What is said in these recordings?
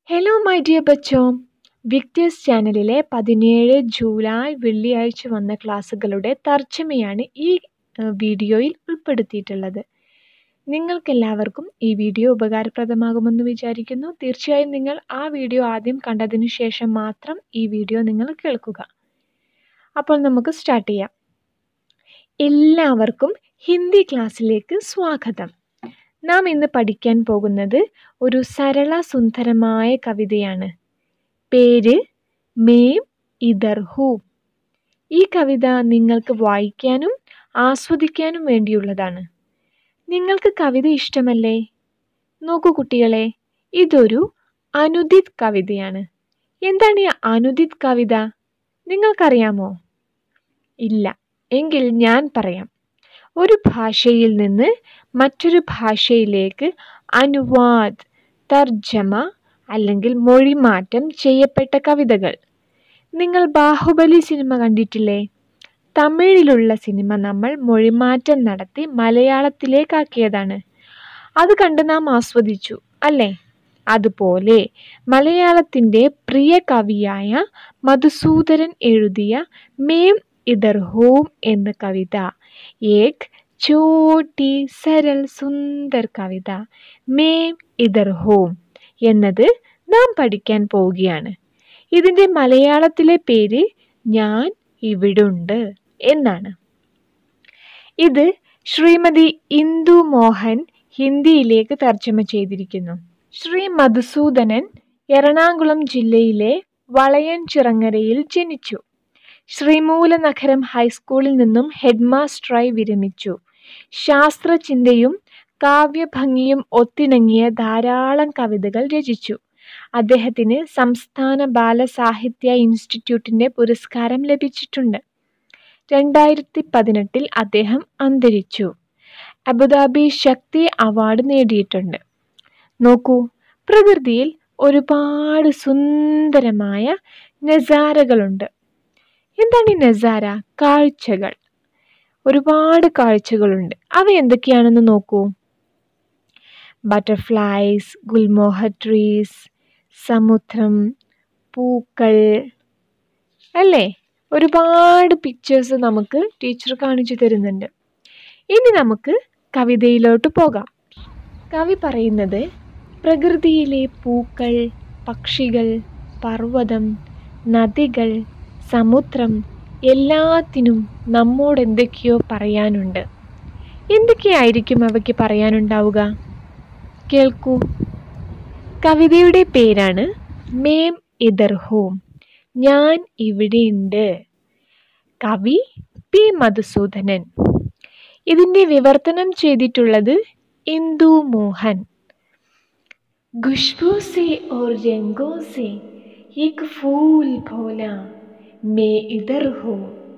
hello my dear ബച്ചോ വിക്ടേഴ്സ് ചാനലിലെ പതിനേഴ് ജൂലൈ വെള്ളിയാഴ്ച വന്ന ക്ലാസ്സുകളുടെ തർജ്ജമയാണ് ഈ വീഡിയോയിൽ ഉൾപ്പെടുത്തിയിട്ടുള്ളത് നിങ്ങൾക്കെല്ലാവർക്കും ഈ വീഡിയോ ഉപകാരപ്രദമാകുമെന്ന് വിചാരിക്കുന്നു തീർച്ചയായും നിങ്ങൾ ആ വീഡിയോ ആദ്യം കണ്ടതിന് ശേഷം മാത്രം ഈ വീഡിയോ നിങ്ങൾ കേൾക്കുക അപ്പോൾ നമുക്ക് സ്റ്റാർട്ട് ചെയ്യാം എല്ലാവർക്കും ഹിന്ദി ക്ലാസ്സിലേക്ക് സ്വാഗതം നാം ഇന്ന് പഠിക്കാൻ പോകുന്നത് ഒരു സരള സുന്ദരമായ കവിതയാണ് പേര് മേം ഇദർ ഹൂ ഈ കവിത നിങ്ങൾക്ക് വായിക്കാനും ആസ്വദിക്കാനും വേണ്ടിയുള്ളതാണ് നിങ്ങൾക്ക് കവിത ഇഷ്ടമല്ലേ നോക്കൂ കുട്ടികളെ ഇതൊരു അനുദിത് കവിതയാണ് എന്താണ് ഈ അനുദിത് കവിത നിങ്ങൾക്കറിയാമോ ഇല്ല എങ്കിൽ ഞാൻ പറയാം ഒരു ഭാഷയിൽ നിന്ന് മറ്റൊരു ഭാഷയിലേക്ക് അനുവാദ് തർജ്ജമ അല്ലെങ്കിൽ മൊഴിമാറ്റം ചെയ്യപ്പെട്ട കവിതകൾ നിങ്ങൾ ബാഹുബലി സിനിമ കണ്ടിട്ടില്ലേ തമിഴിലുള്ള സിനിമ നമ്മൾ മൊഴിമാറ്റം നടത്തി മലയാളത്തിലേക്കാക്കിയതാണ് അത് കണ്ട് നാം ആസ്വദിച്ചു അല്ലേ അതുപോലെ മലയാളത്തിൻ്റെ പ്രിയ കവിയായ മധുസൂദരൻ എഴുതിയ മേം ഇദർ ഹോം എന്ന കവിത ഏക് ചോട്ടി സരൽ സുന്ദർ കവിത മേം ഇദർ ഹോം എന്നത് നാം പഠിക്കാൻ പോവുകയാണ് ഇതിൻ്റെ മലയാളത്തിലെ പേര് ഞാൻ ഇവിടുണ്ട് എന്നാണ് ഇത് ശ്രീമതി ഇന്ദു മോഹൻ ഹിന്ദിയിലേക്ക് തർജ്ജമ ചെയ്തിരിക്കുന്നു ശ്രീ മധുസൂദനൻ എറണാകുളം ജില്ലയിലെ വളയൻചിറങ്ങരയിൽ ജനിച്ചു ശ്രീമൂലനഗരം ഹൈസ്കൂളിൽ നിന്നും ഹെഡ് മാസ്റ്ററായി വിരമിച്ചു ശാസ്ത്രചിന്തയും കാവ്യഭംഗിയും ഒത്തിണങ്ങിയ ധാരാളം കവിതകൾ രചിച്ചു അദ്ദേഹത്തിന് സംസ്ഥാന ബാലസാഹിത്യ ഇൻസ്റ്റിറ്റ്യൂട്ടിൻ്റെ പുരസ്കാരം ലഭിച്ചിട്ടുണ്ട് രണ്ടായിരത്തി പതിനെട്ടിൽ അദ്ദേഹം അന്തരിച്ചു അബുദാബി ശക്തി അവാർഡ് നേടിയിട്ടുണ്ട് നോക്കൂ പ്രകൃതിയിൽ ഒരുപാട് സുന്ദരമായ നസാരകളുണ്ട് എന്താണ് ഈ നസാര കാഴ്ചകൾ ഒരുപാട് കാഴ്ചകളുണ്ട് അവ എന്തൊക്കെയാണെന്ന് നോക്കൂ ബട്ടർഫ്ലൈസ് ഗുൽമോഹ ട്രീസ് സമുദ്രം പൂക്കൾ അല്ലേ ഒരുപാട് പിക്ചേഴ്സ് നമുക്ക് ടീച്ചർ കാണിച്ചു തരുന്നുണ്ട് ഇനി നമുക്ക് കവിതയിലോട്ട് പോകാം കവി പറയുന്നത് പ്രകൃതിയിലെ പൂക്കൾ പക്ഷികൾ പർവ്വതം നദികൾ സമുദ്രം എല്ലാത്തിനും നമ്മോട് എന്തൊക്കെയോ പറയാനുണ്ട് എന്തൊക്കെയായിരിക്കും അവയ്ക്ക് പറയാനുണ്ടാവുക കേൾക്കൂ കവിതയുടെ പേരാണ് മേം ഇദർ ഹോം ഞാൻ ഇവിടെയുണ്ട് കവി പി മധുസൂദനൻ ഇതിൻ്റെ വിവർത്തനം ചെയ്തിട്ടുള്ളത് ഇന്ദു മോഹൻ ഖുഷ്ബു സെ ഓർ രംഗോ സെ एक फूल भोला മേ ഇതർ ഹോ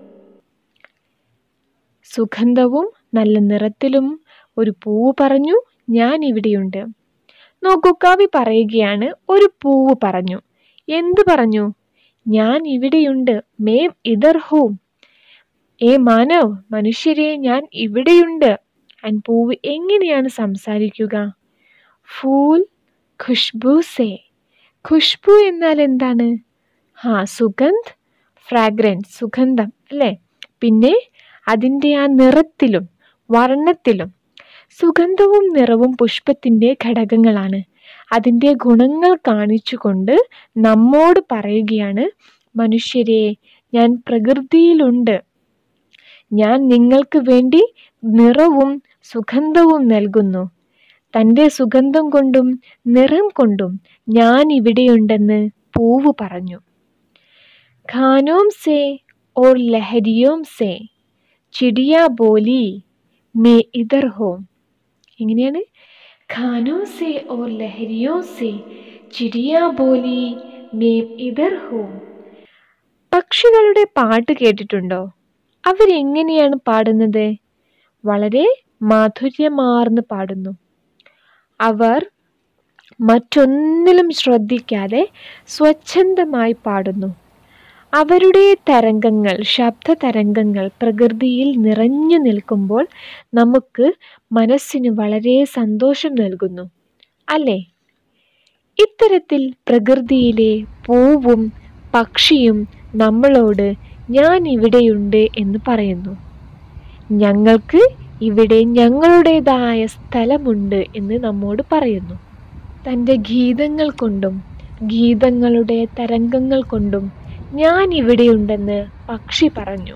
സുഗന്ധവും നല്ല നിറത്തിലും ഒരു പൂവ് പറഞ്ഞു ഞാൻ ഇവിടെയുണ്ട് നോക്കൂ കവി പറയുകയാണ് ഒരു പൂവ് പറഞ്ഞു എന്ത് പറഞ്ഞു ഞാൻ ഇവിടെയുണ്ട് മേം ഇതർ ഹോം ഏ മാനവ് മനുഷ്യരെ ഞാൻ ഇവിടെയുണ്ട് അൻ പൂവ് എങ്ങനെയാണ് സംസാരിക്കുക ഫൂൽ ഖുഷ്ബു സേ ഖുഷ്ബു എന്നാൽ എന്താണ് ഹാ സുഗന്ധ് ഫ്രാഗ്രൻസ് സുഗന്ധം അല്ലേ പിന്നെ അതിൻ്റെ ആ നിറത്തിലും വർണ്ണത്തിലും സുഗന്ധവും നിറവും പുഷ്പത്തിൻ്റെ ഘടകങ്ങളാണ് അതിൻ്റെ ഗുണങ്ങൾ കാണിച്ചുകൊണ്ട് നമ്മോട് പറയുകയാണ് മനുഷ്യരെ ഞാൻ പ്രകൃതിയിലുണ്ട് ഞാൻ നിങ്ങൾക്ക് വേണ്ടി നിറവും സുഗന്ധവും നൽകുന്നു തൻ്റെ സുഗന്ധം കൊണ്ടും നിറം കൊണ്ടും ഞാൻ ഇവിടെയുണ്ടെന്ന് പൂവ് പറഞ്ഞു ഖാനോം സേ ഓർ ലഹരിയോം സേ ചിടിയ ബോലി മേ ഇതർ ഹോം എങ്ങനെയാണ് ഖാനോ സേ ഓർ ലഹരിയോ സേ ചിടിയ ബോലി മേ ഇതർ ഹോം പക്ഷികളുടെ പാട്ട് കേട്ടിട്ടുണ്ടോ അവരെങ്ങനെയാണ് പാടുന്നത് വളരെ മാധുര്യമാർന്ന് പാടുന്നു അവർ മറ്റൊന്നിലും ശ്രദ്ധിക്കാതെ സ്വച്ഛന്തമായി പാടുന്നു അവരുടെ തരംഗങ്ങൾ ശബ്ദ തരംഗങ്ങൾ പ്രകൃതിയിൽ നിറഞ്ഞു നിൽക്കുമ്പോൾ നമുക്ക് മനസ്സിന് വളരെ സന്തോഷം നൽകുന്നു അല്ലേ ഇത്തരത്തിൽ പ്രകൃതിയിലെ പൂവും പക്ഷിയും നമ്മളോട് ഞാൻ ഇവിടെയുണ്ട് എന്ന് പറയുന്നു ഞങ്ങൾക്ക് ഇവിടെ ഞങ്ങളുടേതായ സ്ഥലമുണ്ട് എന്ന് നമ്മോട് പറയുന്നു തൻ്റെ ഗീതങ്ങൾ കൊണ്ടും ഗീതങ്ങളുടെ തരംഗങ്ങൾ കൊണ്ടും ഞാൻ ഇവിടെയുണ്ടെന്ന് പക്ഷി പറഞ്ഞു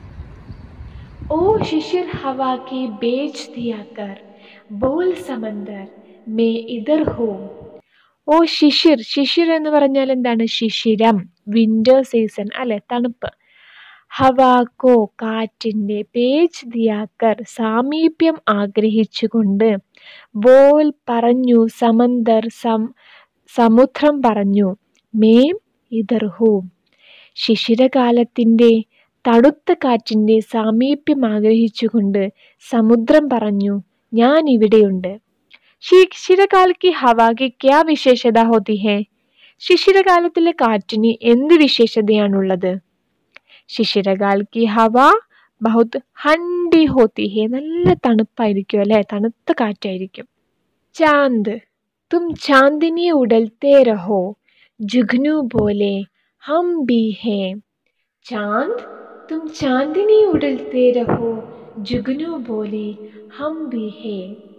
ഓ ശിശിർ ഹവാ കി ബേച്ച് ദിയാക്കർ ബോൽ സമന്ദർ മേ ഇതർ ഹോം ഓ ശിശിർ ശിശിർ എന്ന് പറഞ്ഞാൽ എന്താണ് ശിശിരം വിന്റർ സീസൺ അല്ലെ തണുപ്പ് ഹവാക്കോ കാറ്റിൻ്റെ പേജ് ദിയാക്കർ സാമീപ്യം ആഗ്രഹിച്ചുകൊണ്ട് ബോൽ പറഞ്ഞു സമന്തർ സം സമുദ്രം പറഞ്ഞു മേം ഇതർ ഹോം ശിശിരകാലത്തിൻ്റെ തണുത്ത കാറ്റിൻ്റെ സാമീപ്യം ആഗ്രഹിച്ചുകൊണ്ട് സമുദ്രം പറഞ്ഞു ഞാൻ ഇവിടെയുണ്ട് ശിശിരകാൽ കി ഹവാ കി ക്യാ വിശേഷത ഹോതി ഹേ ശിശിരകാലത്തിലെ കാറ്റിന് എന്ത് വിശേഷതയാണുള്ളത് ശിശിരകാൽ കി ഹവ ബഹുത് ഹണ്ടി ഹോത്തി ഹേ നല്ല തണുപ്പായിരിക്കും അല്ലെ തണുത്ത കാറ്റായിരിക്കും ചാന്ത് തും ചാന്ദിനി ഉടൽത്തേ രഹോ ജുഗ്നു പോലെ ഹം ബി ഹേ ചാന്ദ് തും ചാന്ദിനി ഉടൽത്തേ രഹോ ജുഗ്നു പോലെ ഹം ബി ഹേ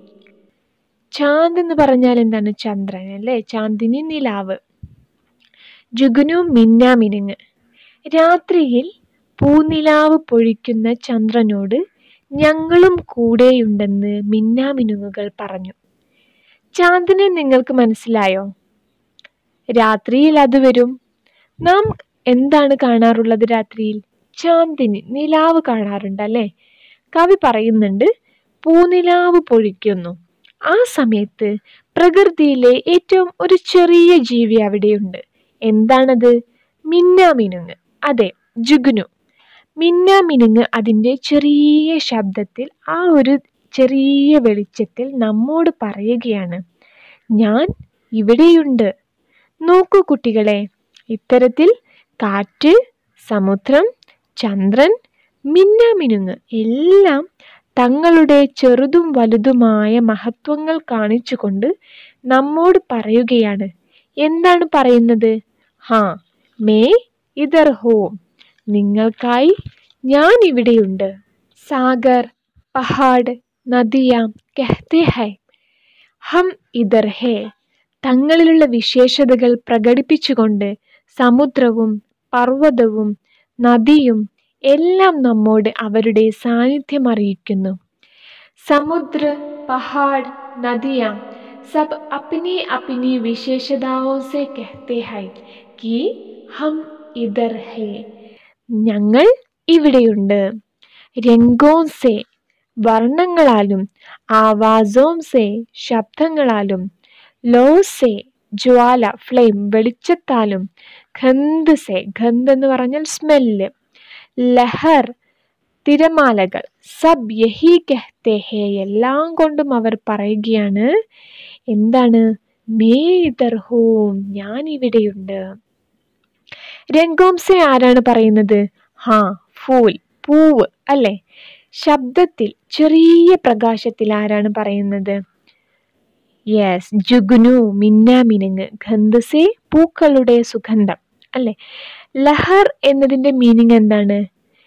ചാന്ദ് എന്ന് പറഞ്ഞാൽ എന്താണ് ചന്ദ്രൻ അല്ലേ ചാന്ദിനി നിലാവ് ജുഗ്നു മിന്നാമിനുങ്ങ് രാത്രിയിൽ പൂനിലാവ് പൊഴിക്കുന്ന ചന്ദ്രനോട് ഞങ്ങളും കൂടെയുണ്ടെന്ന് മിന്നാമിനുങ്ങുകൾ പറഞ്ഞു ചാന്ദിനെ നിങ്ങൾക്ക് മനസ്സിലായോ രാത്രിയിൽ അത് വരും നാം എന്താണ് കാണാറുള്ളത് രാത്രിയിൽ ചാന്ദിനി നിലാവ് കാണാറുണ്ട് അല്ലേ കവി പറയുന്നുണ്ട് പൂനിലാവ് പൊഴിക്കുന്നു ആ സമയത്ത് പ്രകൃതിയിലെ ഏറ്റവും ഒരു ചെറിയ ജീവി അവിടെയുണ്ട് എന്താണത് മിന്നാമിനുങ്ങ് അതെ ജുഗ്നു മിന്നാമിനുങ്ങ് അതിൻ്റെ ചെറിയ ശബ്ദത്തിൽ ആ ഒരു ചെറിയ വെളിച്ചത്തിൽ നമ്മോട് പറയുകയാണ് ഞാൻ ഇവിടെയുണ്ട് നോക്കൂ കുട്ടികളെ ഇത്തരത്തിൽ കാറ്റ് സമുദ്രം ചന്ദ്രൻ മിന്നാമിനുങ്ങ് എല്ലാം തങ്ങളുടെ ചെറുതും വലുതുമായ മഹത്വങ്ങൾ കാണിച്ചുകൊണ്ട് നമ്മോട് പറയുകയാണ് എന്താണ് പറയുന്നത് ഹാ മേ ഇതർ ഹോം നിങ്ങൾക്കായി ഞാൻ ഇവിടെയുണ്ട് സാഗർ പഹാഡ് നദിയാം കഹ്തേ ഹൈ ഹം ഇതർ ഹേ തങ്ങളിലുള്ള വിശേഷതകൾ പ്രകടിപ്പിച്ചുകൊണ്ട് സമുദ്രവും പർവ്വതവും നദിയും എല്ലാം നമ്മോട് അവരുടെ സാന്നിധ്യം അറിയിക്കുന്നു സമുദ്ര പഹാഡ് നദിയാം സബ് അപ്നി അപ്നി വിശേഷതാओं से कहते हैं कि हम ഇതർ ഹേ ഞങ്ങൾ ഇവിടെയുണ്ട് രംഗോം സേ വർണ്ണങ്ങളാലും ആവാസോം സേ ശബ്ദങ്ങളാലും ലോസെ ജ്വാല ഫ്ലെയിം വെളിച്ചത്താലും ഖന്ത് സെ ഖന്ത് എന്ന് പറഞ്ഞാൽ സ്മെല്ല് ലഹർ തിരമാലകൾ സബ് യഹി കഹ്തേ ഹേ എല്ലാം കൊണ്ടും അവർ പറയുകയാണ് എന്താണ് മേ ഇതർ ഹോം ഞാൻ ഇവിടെയുണ്ട് രംഗോംസെ ആരാണ് പറയുന്നത് ഹാ ഫൂൽ പൂവ് അല്ലേ ശബ്ദത്തിൽ ചെറിയ പ്രകാശത്തിൽ ആരാണ് പറയുന്നത് യെസ് ജുഗ്നു മിന്നാമിനുങ്ങ് ഗന്ധസെ പൂക്കളുടെ സുഗന്ധം അല്ലെ ലഹർ എന്നതിന്റെ മീനിങ് എന്താണ്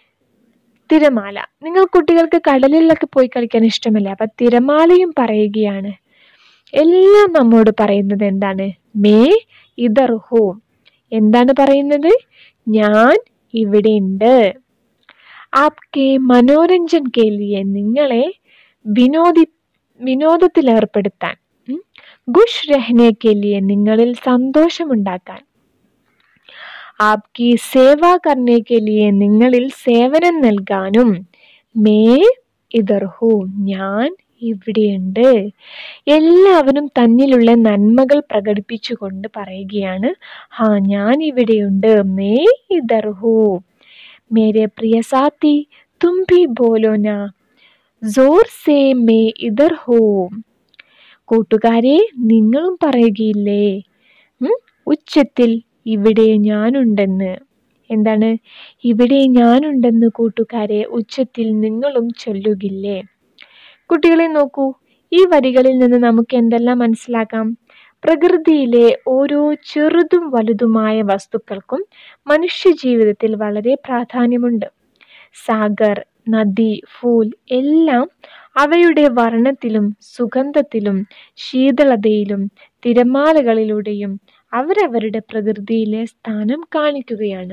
തിരമാല നിങ്ങൾ കുട്ടികൾക്ക് കടലിലൊക്കെ പോയി കളിക്കാൻ ഇഷ്ടമല്ലേ അപ്പൊ തിരമാലയും പറയുകയാണ് എല്ലാം നമ്മോട് പറയുന്നത് എന്താണ് മേ ഇതർ ഹോം എന്താണ് പറയുന്നത് ഞാൻ ഇവിടെയുണ്ട് ആപ്കെ മനോരഞ്ജൻ കേലിയെ നിങ്ങളെ വിനോദി വിനോദത്തിൽ ഏർപ്പെടുത്താൻ ഖുഷ് രഹ്നെ കേലിയെ നിങ്ങളിൽ സന്തോഷമുണ്ടാക്കാൻ ആപ്കി സേവ കർണെ കേലിയെ നിങ്ങളിൽ സേവനം നൽകാനും മേ ഇതർ ഹോ ഞാൻ ഇവിടെയുണ്ട് എല്ലാവരും തന്നിലുള്ള നന്മകൾ പ്രകടിപ്പിച്ചുകൊണ്ട് പറയുകയാണ് ഹാ ഞാൻ ഇവിടെയുണ്ട് മേ ഇതർ ഹോ മേരെ പ്രിയ സാത്തി തും ഭി ബോലോ നാ ജോർ സേ മേ ഇതർ ഹോ കൂട്ടുകാരെ നിങ്ങളും പറയുകയില്ലേ ഉച്ചത്തിൽ ഇവിടെ ഞാനുണ്ടെന്ന് എന്താണ് ഇവിടെ ഞാനുണ്ടെന്ന് കൂട്ടുകാരെ ഉച്ചത്തിൽ നിങ്ങളും ചൊല്ലുകില്ലേ കുട്ടികളെ നോക്കൂ ഈ വരികളിൽ നിന്ന് നമുക്ക് എന്തെല്ലാം മനസ്സിലാക്കാം പ്രകൃതിയിലെ ഓരോ ചെറുതും വലുതുമായ വസ്തുക്കൾക്കും മനുഷ്യജീവിതത്തിൽ വളരെ പ്രാധാന്യമുണ്ട് സാഗർ നദി ഫൂൽ എല്ലാം അവയുടെ വർണ്ണത്തിലും സുഗന്ധത്തിലും ശീതളതയിലും തിരമാലകളിലൂടെയും അവരവരുടെ പ്രകൃതിയിലെ സ്ഥാനം കാണിക്കുകയാണ്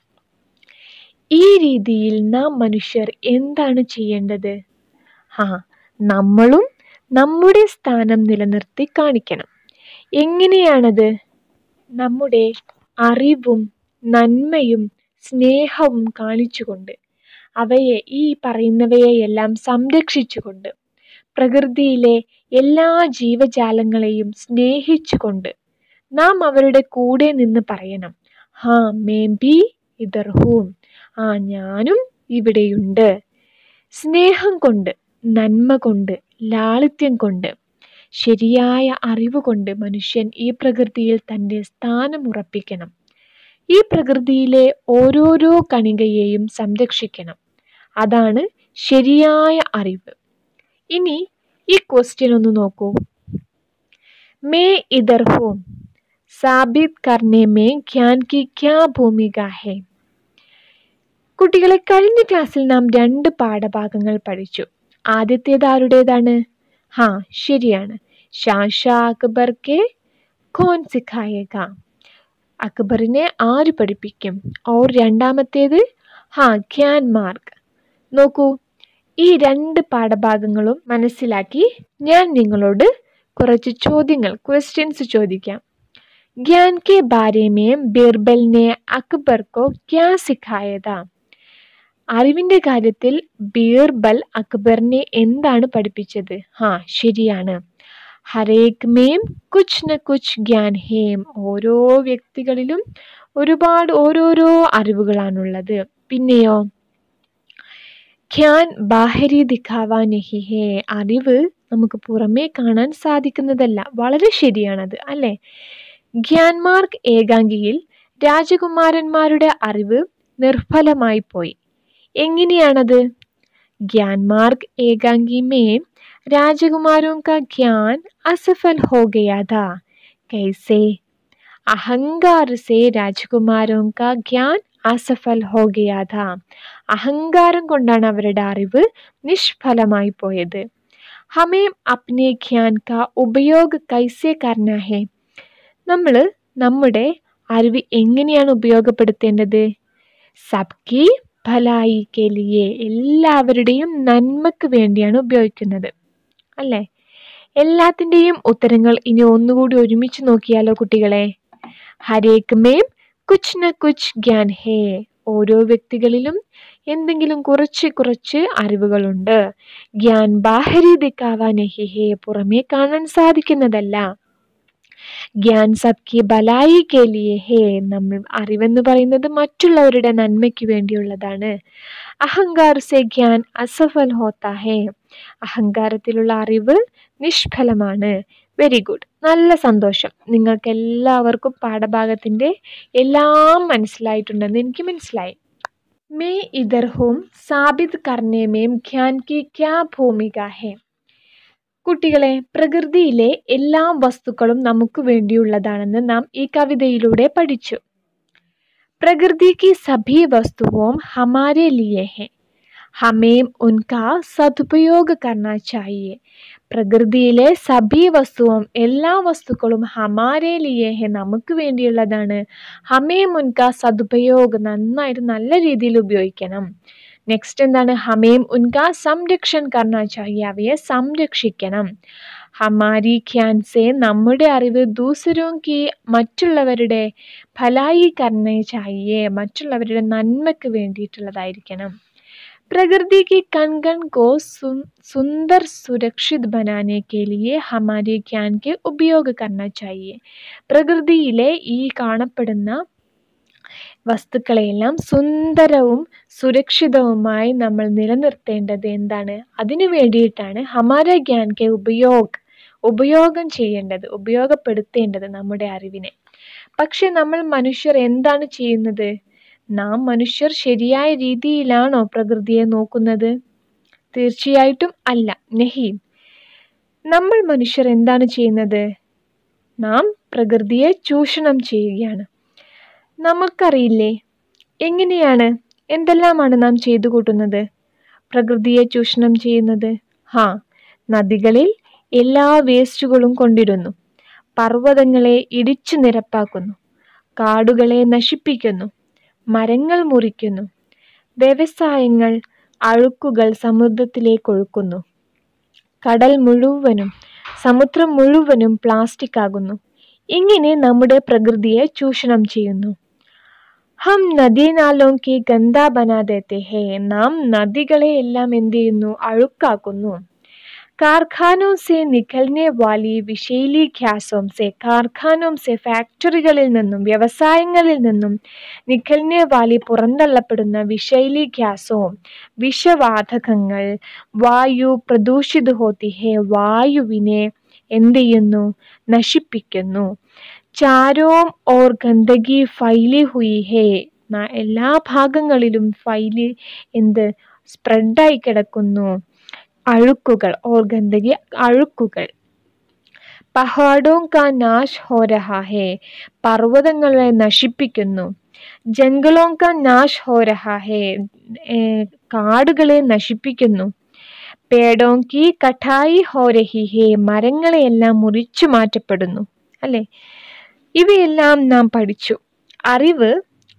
ഈ രീതിയിൽ നാം മനുഷ്യർ എന്താണ് ചെയ്യേണ്ടത് ആ നമ്മളും നമ്മുടെ സ്ഥാനം നിലനിർത്തി കാണിക്കണം എങ്ങനെയാണത് നമ്മുടെ അറിവും നന്മയും സ്നേഹവും കാണിച്ചുകൊണ്ട് അവയെ ഈ പറയുന്നവയെല്ലാം സംരക്ഷിച്ചുകൊണ്ട് പ്രകൃതിയിലെ എല്ലാ ജീവജാലങ്ങളെയും സ്നേഹിച്ചുകൊണ്ട് നാം അവരുടെ കൂടെ നിന്ന് പറയണം ഹാ മേ ബി ഇതർ ഹൂം ആ ഞാനും ഇവിടെയുണ്ട് സ്നേഹം കൊണ്ട് നന്മ കൊണ്ട് ലാളിത്യം കൊണ്ട് ശരിയായ അറിവ് കൊണ്ട് മനുഷ്യൻ ഈ പ്രകൃതിയിൽ തൻ്റെ സ്ഥാനം ഉറപ്പിക്കണം ഈ പ്രകൃതിയിലെ ഓരോരോ കണികയെയും സംരക്ഷിക്കണം അതാണ് ശരിയായ അറിവ് ഇനി ഈ ക്വസ്റ്റ്യൻ ഒന്ന് നോക്കൂ മേ ഇതർ ഹോം സാബിത് കർണേ മേ ജ്ഞാൻ കി ക്യാ ഭൂമിക ഹേ കുട്ടികളെ കഴിഞ്ഞ ക്ലാസ്സിൽ നാം രണ്ട് പാഠഭാഗങ്ങൾ പഠിച്ചു ആദ്യത്തേത് ആരുടേതാണ് ഹാ ശരിയാണ് ഷാഷാ അക്ബർ കെ കോൻ സിഖായേക അക്ബറിനെ ആര് പഠിപ്പിക്കും ഓർ രണ്ടാമത്തേത് ഹാ ഗ്യാൻ മാർഗ് നോക്കൂ ഈ രണ്ട് പാഠഭാഗങ്ങളും മനസ്സിലാക്കി ഞാൻ നിങ്ങളോട് കുറച്ച് ചോദ്യങ്ങൾ ക്വസ്റ്റ്യൻസ് ചോദിക്കാം ജ്ഞാൻ കെ ബാരെ മേ ബീർബലിനെ അക്ബർക്കോ ക്യാ സിഖായതാ അറിവിന്റെ കാര്യത്തിൽ ബീർബൽ അക്ബറിനെ എന്താണ് പഠിപ്പിച്ചത് ഹാ ശരിയാണ് ഹരേക് മേം കുച്ച് ന കുച്ച് ഗ്യാൻ ഹേം ഓരോ വ്യക്തികളിലും ഒരുപാട് ഓരോരോ അറിവുകളാണുള്ളത് പിന്നെയോ ഖ്യാൻ ബാഹരി ദിഖാവ നഹി ഹേ അറിവ് നമുക്ക് പുറമേ കാണാൻ സാധിക്കുന്നതല്ല വളരെ ശരിയാണത് അല്ലേ ഗ്യാൻമാർഗ് ഏകാംഗിയിൽ രാജകുമാരന്മാരുടെ അറിവ് നിർഫലമായി പോയി എങ്ങനെയാണത് ज्ञानमार्ग एकांगी में राजकुमारों का ज्ञान असफल हो गया था कैसे अहंकार से राजकुमारों का ज्ञान അസഫൽ ഹോ ഗയാ ഥാ അഹങ്കാരം കൊണ്ടാണ് അവരുടെ അറിവ് നിഷ്ഫലമായി പോയത് ഹമേം അപ്നെ ഖ്യാൻ കാ ഉപയോഗ കൈസെ കർണ ഹേ നമ്മൾ നമ്മുടെ അറിവ് എങ്ങനെയാണ് ഉപയോഗപ്പെടുത്തേണ്ടത് സബ്കി ഭലായി കെലിയെ എല്ലാവരുടെയും നന്മക്ക് വേണ്ടിയാണ് ഉപയോഗിക്കുന്നത് അല്ലേ എല്ലാത്തിൻ്റെയും ഉത്തരങ്ങൾ ഇനി ഒന്നുകൂടി ഒരുമിച്ച് നോക്കിയാലോ കുട്ടികളെ ഹരേക്ക് മേം കുച്ച് ന കുച്ച് ഗ്യാൻ ഹേ ഓരോ വ്യക്തികളിലും എന്തെങ്കിലും കുറച്ച് കുറച്ച് അറിവുകളുണ്ട് ഗ്യാൻ ബാഹരി ദിക്കാവാ നഹി ഹേ പുറമേ കാണാൻ സാധിക്കുന്നതല്ല ഗ്യാൻ സബ്കി ബലായി കേലിയെ ഹേ നമ്മൾ അറിവെന്ന് പറയുന്നത് മറ്റുള്ളവരുടെ നന്മയ്ക്ക് വേണ്ടിയുള്ളതാണ് അഹങ്കാർ സെ ഗ്യാൻ അസഫൽ ഹോത്ത ഹേ അഹങ്കാരത്തിലുള്ള അറിവ് നിഷ്ഫലമാണ് വെരി ഗുഡ് നല്ല സന്തോഷം നിങ്ങൾക്ക് എല്ലാവർക്കും പാഠഭാഗത്തിൻ്റെ എല്ലാം മനസ്സിലായിട്ടുണ്ടെന്ന് എനിക്ക് മനസ്സിലായി മേ ഇതർ ഹോം സാബിത് കർണേ മേം ഖ്യാൻ കി ക്യാ ഭൂമിക ഹേ കുട്ടികളെ പ്രകൃതിയിലെ എല്ലാ വസ്തുക്കളും നമുക്ക് വേണ്ടിയുള്ളതാണെന്ന് നാം ഈ കവിതയിലൂടെ പഠിച്ചു പ്രകൃതി की सभी वस्तुओं हमारे लिए हैं हमें उनका സദുപയോഗ करना चाहिए പ്രകൃതിയിലെ സഭി വസ്തുവും എല്ലാ വസ്തുക്കളും ഹമാരെ ലിയെ ഹെ നമുക്ക് വേണ്ടിയുള്ളതാണ് ഹമേ മുൻക സദുപയോഗ നന്നായിട്ട് നല്ല രീതിയിൽ ഉപയോഗിക്കണം നെക്സ്റ്റ് എന്താണ് ഹമേം ഉൻക സംരക്ഷൺ കർണ ചാഹിയെ അവയെ സംരക്ഷിക്കണം ഹമാരി ഖ്യാൻസെ നമ്മുടെ അറിവ് ദൂസരോം കി മറ്റുള്ളവരുടെ ഫലായി കർണ ചാഹിയെ മറ്റുള്ളവരുടെ നന്മയ്ക്ക് വേണ്ടിയിട്ടുള്ളതായിരിക്കണം प्रकृति की कण कण को सुन- सुंदर सुरक्षित बनाने के लिए हमारे ज्ञान के उपयोग करना चाहिए പ്രകൃതിയിലെ ഈ കാണപ്പെടുന്ന വസ്തുക്കളെയെല്ലാം സുന്ദരവും സുരക്ഷിതവുമായി നമ്മൾ നിലനിർത്തേണ്ടത് എന്താണ് അതിനു വേണ്ടിയിട്ടാണ് ഹമാര ജ്ഞാൻ കെ ഉപയോഗ് ഉപയോഗം ചെയ്യേണ്ടത് ഉപയോഗപ്പെടുത്തേണ്ടത് നമ്മുടെ അറിവിനെ പക്ഷെ നമ്മൾ മനുഷ്യർ എന്താണ് ചെയ്യുന്നത് നാം മനുഷ്യർ ശരിയായ രീതിയിലാണോ പ്രകൃതിയെ നോക്കുന്നത് തീർച്ചയായിട്ടും അല്ല നഹീം നമ്മൾ മനുഷ്യർ എന്താണ് ചെയ്യുന്നത് നാം പ്രകൃതിയെ ചൂഷണം ചെയ്യുകയാണ് നമുക്കറിയില്ലേ എങ്ങനെയാണ് എന്തെല്ലാമാണ് നാം ചെയ്തു കൂട്ടുന്നത് പ്രകൃതിയെ ചൂഷണം ചെയ്യുന്നത് ഹാ നദികളിൽ എല്ലാ വേസ്റ്റുകളും കൊണ്ടിരുന്നു പർവ്വതങ്ങളെ ഇടിച്ചു നിരപ്പാക്കുന്നു കാടുകളെ നശിപ്പിക്കുന്നു മരങ്ങൾ മുറിക്കുന്നു വ്യവസായങ്ങൾ അഴുക്കുകൾ സമുദ്രത്തിലേക്ക് ഒഴുക്കുന്നു കടൽ മുഴുവനും സമുദ്രം മുഴുവനും പ്ലാസ്റ്റിക് ആകുന്നു ഇങ്ങനെ നമ്മുടെ പ്രകൃതിയെ ചൂഷണം ചെയ്യുന്നു ഹം നദീ നാലോം കി ഗന്ദ ബനാ ദേത്തെ ഹേ നാം നദികളെ എല്ലാം എന്ത് ചെയ്യുന്നു അഴുക്കാക്കുന്നു कारखानों से निकलने वाली വിഷൈലി ഗ്യാസോം സെ കാർഖാനോം സെ ഫാക്ടറികളിൽ നിന്നും വ്യവസായങ്ങളിൽ നിന്നും നിക്കൽനെ വാലി പുറന്തള്ളപ്പെടുന്ന വിഷൈലി ഗ്യാസോം വിഷവാതകങ്ങൾ വായു പ്രദൂഷിത് ഹോത്തി ഹേ വായുവിനെ എന്ത് ചെയ്യുന്നു നശിപ്പിക്കുന്നു ചാരോം ഓർ ഗന്ദഗി ഫൈലി ഹുയി ഹേ എല്ലാ ഭാഗങ്ങളിലും ഫൈലി എന്ത് സ്പ്രെഡായി കിടക്കുന്നു അഴുക്കുകൾ ഓർ ഗന്ദഗി അഴുക്കുകൾ പഹാഡോ കാ നാശ് ഹോ രഹാ ഹേ പർവ്വതങ്ങളെ നശിപ്പിക്കുന്നു ജംഗളോ കാ നാശ് ഹോ രഹാ ഹേ കാടുകളെ നശിപ്പിക്കുന്നു പേടോ കി കഠായി ഹോ രഹി ഹേ മരങ്ങളെയെല്ലാം മുറിച്ചു മാറ്റപ്പെടുന്നു അല്ലെ ഇവയെല്ലാം നാം പഠിച്ചു അറിവ്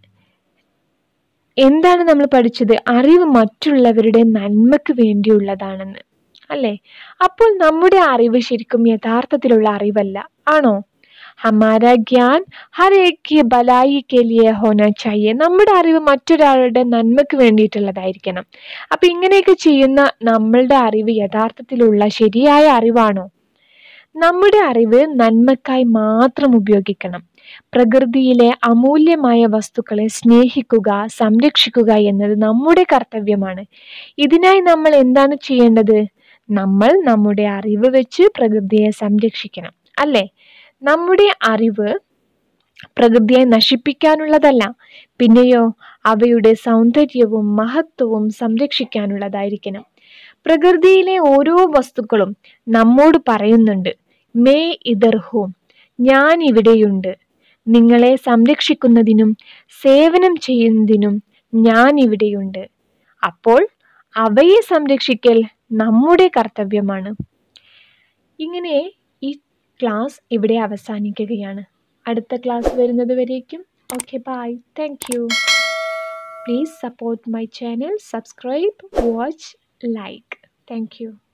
എന്താണ് നമ്മൾ പഠിച്ചത് അറിവ് മറ്റുള്ളവരുടെ നന്മയ്ക്ക് വേണ്ടിയുള്ളതാണെന്ന് അല്ലേ അപ്പോൾ നമ്മുടെ അറിവ് ശരിക്കും യഥാർത്ഥത്തിലുള്ള അറിവല്ല ആണോ ഹമാര ജ്ഞാൻ ഹർ ഏക്ക് ബലായി കെലിയെ ഹോന ചായേ നമ്മുടെ അറിവ് മറ്റൊരാളുടെ നന്മയ്ക്ക് വേണ്ടിയിട്ടുള്ളതായിരിക്കണം അപ്പൊ ഇങ്ങനെയൊക്കെ ചെയ്യുന്ന നമ്മളുടെ അറിവ് യഥാർത്ഥത്തിലുള്ള ശരിയായ അറിവാണോ നമ്മുടെ അറിവ് നന്മക്കായി മാത്രം ഉപയോഗിക്കണം പ്രകൃതിയിലെ അമൂല്യമായ വസ്തുക്കളെ സ്നേഹിക്കുക സംരക്ഷിക്കുക എന്നത് നമ്മുടെ കർത്തവ്യമാണ് ഇതിനായി നമ്മൾ എന്താണ് ചെയ്യേണ്ടത് നമ്മൾ നമ്മുടെ അറിവ് വെച്ച് പ്രകൃതിയെ സംരക്ഷിക്കണം അല്ലേ നമ്മുടെ അറിവ് പ്രകൃതിയെ നശിപ്പിക്കാനുള്ളതല്ല പിന്നെയോ അവയുടെ സൗന്ദര്യവും മഹത്വവും സംരക്ഷിക്കാനുള്ളതായിരിക്കണം പ്രകൃതിയിലെ ഓരോ വസ്തുക്കളും നമ്മോട് പറയുന്നുണ്ട് മേ ഇതർ ഹോം ഞാൻ ഇവിടെയുണ്ട് നിങ്ങളെ സംരക്ഷിക്കുന്നതിനും സേവനം ചെയ്യുന്നതിനും ഞാൻ ഇവിടെയുണ്ട് അപ്പോൾ അവയെ സംരക്ഷിക്കൽ നമ്മുടെ കർത്തവ്യമാണ് ഇങ്ങനെ ഈ ക്ലാസ് ഇവിടെ അവസാനിക്കുകയാണ് അടുത്ത ക്ലാസ് വരുന്നത് വരേക്കും okay bye thank you please support my channel subscribe watch like thank U